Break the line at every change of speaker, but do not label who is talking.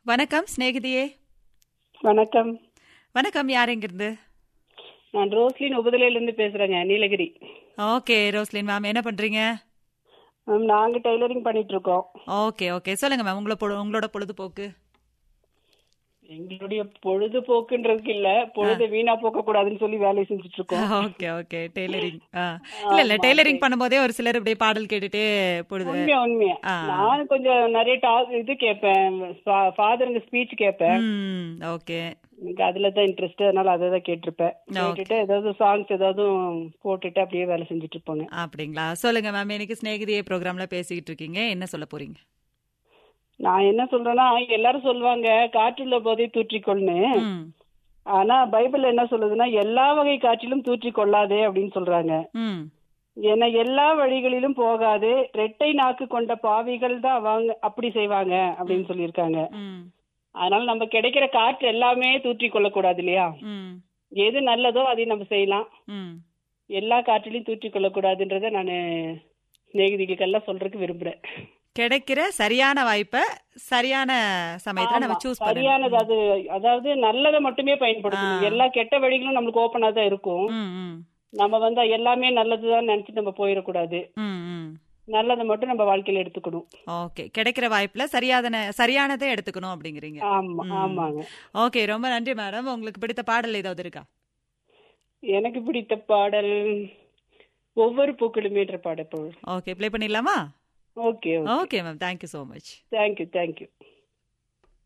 வணக்கம் சிநேகிதியே
வணக்கம்
வணக்கம் யார் எங்கிருந்து
நான் ரோஸ்லின் உபதலையில இருந்து பேசுறேங்க நீலகிரி
ஓகே ரோஸ்லின் மேம் என்ன பண்றீங்க
மேம் நாங்க டெய்லரிங் பண்ணிட்டு இருக்கோம்
ஓகே ஓகே சொல்லுங்க மேம் உங்களோட பொழு- உங்களோட பொழுதுபோக்கு
எங்களுடைய பொழுதுபோக்குன்றதுக்கு இல்ல பொழுது வீணா போக்க கூடாதுன்னு சொல்லி வேலையை செஞ்சுட்டு இருக்கோம்
ஓகே ஓகே டெய்லரிங் இல்ல இல்ல டெய்லரிங் பண்ணும்போதே ஒரு சிலர் இப்படியே பாடல் கேட்டுட்டே பொழுது
உண்மையா உண்மையா
ஆ.
நான் கொஞ்சம் நிறைய டாக் இது கேட்பேன் ஃபாதருங்க ஸ்பீச் கேட்பேன்
ம் ஓகே
எனக்கு அதுல தான் இன்ட்ரெஸ்ட் அதனால அதை தான் கேட்டிருப்பேன் கேட்டுட்டு ஏதாவது சாங்ஸ் ஏதாவது போட்டுட்டு அப்படியே வேலை செஞ்சுட்டு இருப்போங்க
அப்படிங்களா சொல்லுங்க மேம் இன்னைக்கு சிநேகிதியே ப்ரோக்ராம்ல பேசிக்கிட்டு இருக்கீங்க என்ன சொல்ல போறீங்க
நான் என்ன சொல்றேன்னா எல்லாரும் சொல்லுவாங்க காற்றுள்ள போதே தூற்றிக்கொள்னு
ம்
ஆனா பைபிள் என்ன சொல்லுதுன்னா எல்லா வகை காற்றிலும் தூற்றிக் கொள்ளாதே அப்படின்னு சொல்றாங்க
ம்
ஏன்னா எல்லா வழிகளிலும் போகாது ரெட்டை நாக்கு கொண்ட பாவிகள் தான் அவங்க அப்படி செய்வாங்க அப்படின்னு சொல்லியிருக்காங்க
ம்
அதனால நம்ம கிடைக்கிற காற்று எல்லாமே தூற்றிக் கொள்ளக்கூடாது இல்லையா
ம்
எது நல்லதோ அதை நம்ம செய்யலாம்
ம்
எல்லா காற்றிலையும் தூற்றிக் கொள்ளக்கூடாதுன்றத நான் சிநேகிதிகளுக்கெல்லாம் சொல்றதுக்கு விரும்புறேன்
கிடைக்கிற சரியான வாய்ப்பை சரியான சமயத்துல நம்ம
ஆமா,
சூஸ்
சரியானது
பண்ணணும்
அது அதாவது நல்லதை மட்டுமே பயன்படுத்தணும்
ஆ.
எல்லா கெட்ட வழிகளும் நம்மளுக்கு ஓப்பனா தான் இருக்கும்
ம் ம்
நம்ம வந்து எல்லாமே நல்லதுதான் நினைச்சிட்டு நம்ம போயிடக்கூடாது
ம் ம்
நல்லதை மட்டும் நம்ம வாழ்க்கையில எடுத்துக்கணும்
ஓகே கிடைக்கிற வாய்ப்புல சரியாதன சரியானதை எடுத்துக்கணும் அப்படிங்கிறீங்க
ஆமா
ம்.
ஆமாங்க
ஓகே ரொம்ப நன்றி மேடம் உங்களுக்கு பிடித்த பாடல் ஏதாவது இருக்கா
எனக்கு பிடித்த பாடல் ஒவ்வொரு பூக்களுமேன்ற பாடல்
ஓகே ப்ளே பண்ணிடலாமா
okay
okay ma'am thank you so much
thank you thank you